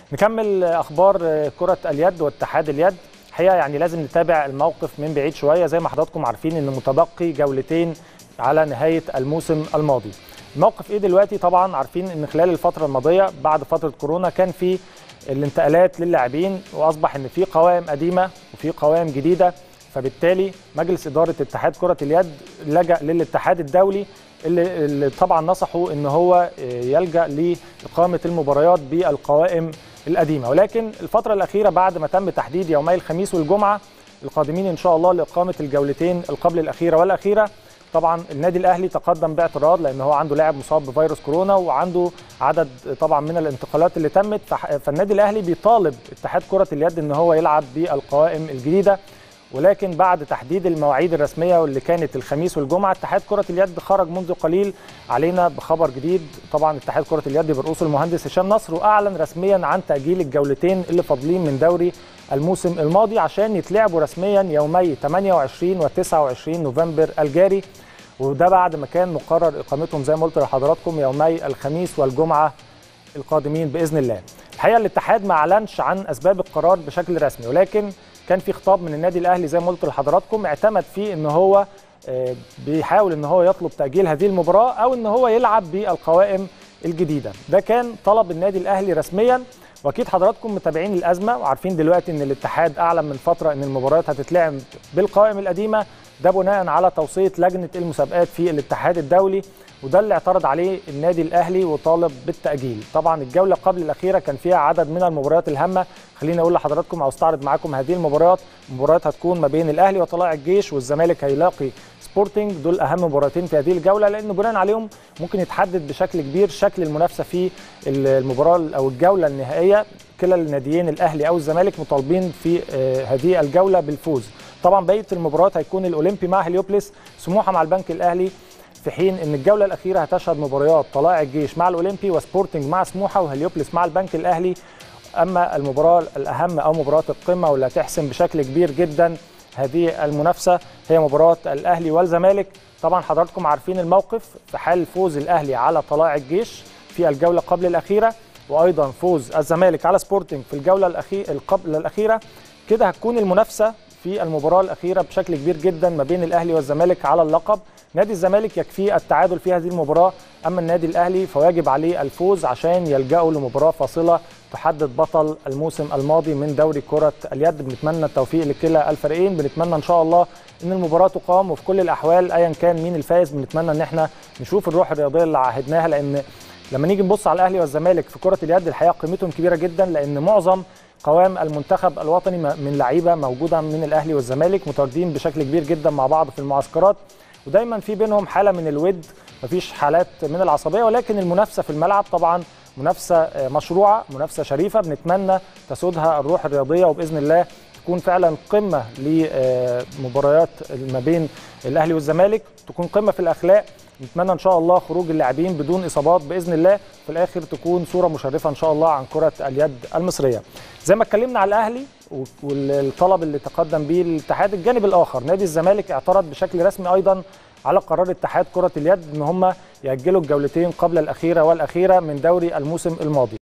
نكمل اخبار كره اليد واتحاد اليد الحقيقه يعني لازم نتابع الموقف من بعيد شويه زي ما حضراتكم عارفين ان متبقي جولتين على نهايه الموسم الماضي الموقف ايه دلوقتي طبعا عارفين ان خلال الفتره الماضيه بعد فتره كورونا كان في الانتقالات للاعبين واصبح ان في قوائم قديمه وفي قوائم جديده فبالتالي مجلس اداره اتحاد كره اليد لجا للاتحاد الدولي اللي, اللي طبعا نصحوا ان هو يلجا لاقامه المباريات بالقوائم القديمه ولكن الفتره الاخيره بعد ما تم تحديد يومي الخميس والجمعه القادمين ان شاء الله لاقامه الجولتين القبل الاخيره والاخيره طبعا النادي الاهلي تقدم باعتراض لان هو عنده لاعب مصاب بفيروس كورونا وعنده عدد طبعا من الانتقالات اللي تمت فالنادي الاهلي بيطالب اتحاد كره اليد ان هو يلعب بالقوائم الجديده ولكن بعد تحديد المواعيد الرسميه واللي كانت الخميس والجمعه اتحاد كره اليد خرج منذ قليل علينا بخبر جديد طبعا اتحاد كره اليد برئوسه المهندس هشام نصر واعلن رسميا عن تاجيل الجولتين اللي فاضلين من دوري الموسم الماضي عشان يتلعبوا رسميا يومي 28 و 29 نوفمبر الجاري وده بعد ما كان مقرر اقامتهم زي ما قلت لحضراتكم يومي الخميس والجمعه القادمين باذن الله. الحقيقه الاتحاد ما اعلنش عن اسباب القرار بشكل رسمي ولكن كان في خطاب من النادي الاهلي زي ما قلت لحضراتكم اعتمد فيه ان هو بيحاول ان هو يطلب تاجيل هذه المباراه او ان هو يلعب بالقوائم الجديده ده كان طلب النادي الاهلي رسميا واكيد حضراتكم متابعين الازمه وعارفين دلوقتي ان الاتحاد اعلن من فتره ان المباريات هتتلعب بالقوائم القديمه ده بناء على توصيه لجنه المسابقات في الاتحاد الدولي وده اللي اعترض عليه النادي الاهلي وطالب بالتاجيل طبعا الجوله قبل الاخيره كان فيها عدد من المباريات الهامه خليني اقول لحضراتكم او استعرض معاكم هذه المباريات مباريات هتكون ما بين الاهلي وطلائع الجيش والزمالك هيلاقي سبورتنج دول اهم مباراتين في هذه الجوله لان بناء عليهم ممكن يتحدد بشكل كبير شكل المنافسه في المباراه او الجوله النهائيه كلا الناديين الاهلي او الزمالك مطالبين في هذه الجوله بالفوز طبعا بقيه المباريات هيكون الاولمبي مع هليوبلس سموحه مع البنك الاهلي في حين ان الجوله الاخيره هتشهد مباريات طلائع الجيش مع الاولمبي وسبورتنج مع سموحه وهليوبلس مع البنك الاهلي اما المباراه الاهم او مباراه القمه واللي هتحسم بشكل كبير جدا هذه المنافسه هي مباراه الاهلي والزمالك طبعا حضراتكم عارفين الموقف في حال فوز الاهلي على طلائع الجيش في الجوله قبل الاخيره وايضا فوز الزمالك على سبورتنج في الجوله الأخيرة قبل الاخيره كده هتكون المنافسه في المباراه الاخيره بشكل كبير جدا ما بين الاهلي والزمالك على اللقب نادي الزمالك يكفيه التعادل في هذه المباراه اما النادي الاهلي فواجب عليه الفوز عشان يلجأوا لمباراه فاصله تحدد بطل الموسم الماضي من دوري كره اليد بنتمنى التوفيق لكلا الفريقين بنتمنى ان شاء الله ان المباراه تقام وفي كل الاحوال ايا كان مين الفائز بنتمنى ان احنا نشوف الروح الرياضيه اللي عهدناها لان لما نيجي نبص على الاهلي والزمالك في كره اليد الحقيقه قيمتهم كبيره جدا لان معظم قوام المنتخب الوطني من لعيبه موجوده من الاهلي والزمالك متواجدين بشكل كبير جدا مع بعض في المعسكرات ودايما في بينهم حاله من الود مفيش حالات من العصبيه ولكن المنافسه في الملعب طبعا منافسه مشروعه منافسه شريفه بنتمنى تسودها الروح الرياضيه وباذن الله تكون فعلا قمه لمباريات ما بين الاهلي والزمالك تكون قمه في الاخلاق نتمنى ان شاء الله خروج اللاعبين بدون اصابات باذن الله في الاخر تكون صوره مشرفه ان شاء الله عن كره اليد المصريه زي ما اتكلمنا على الاهلي والطلب اللي تقدم به الاتحاد الجانب الاخر نادي الزمالك اعترض بشكل رسمي ايضا على قرار اتحاد كره اليد ان هم ياجلوا الجولتين قبل الاخيره والاخيره من دوري الموسم الماضي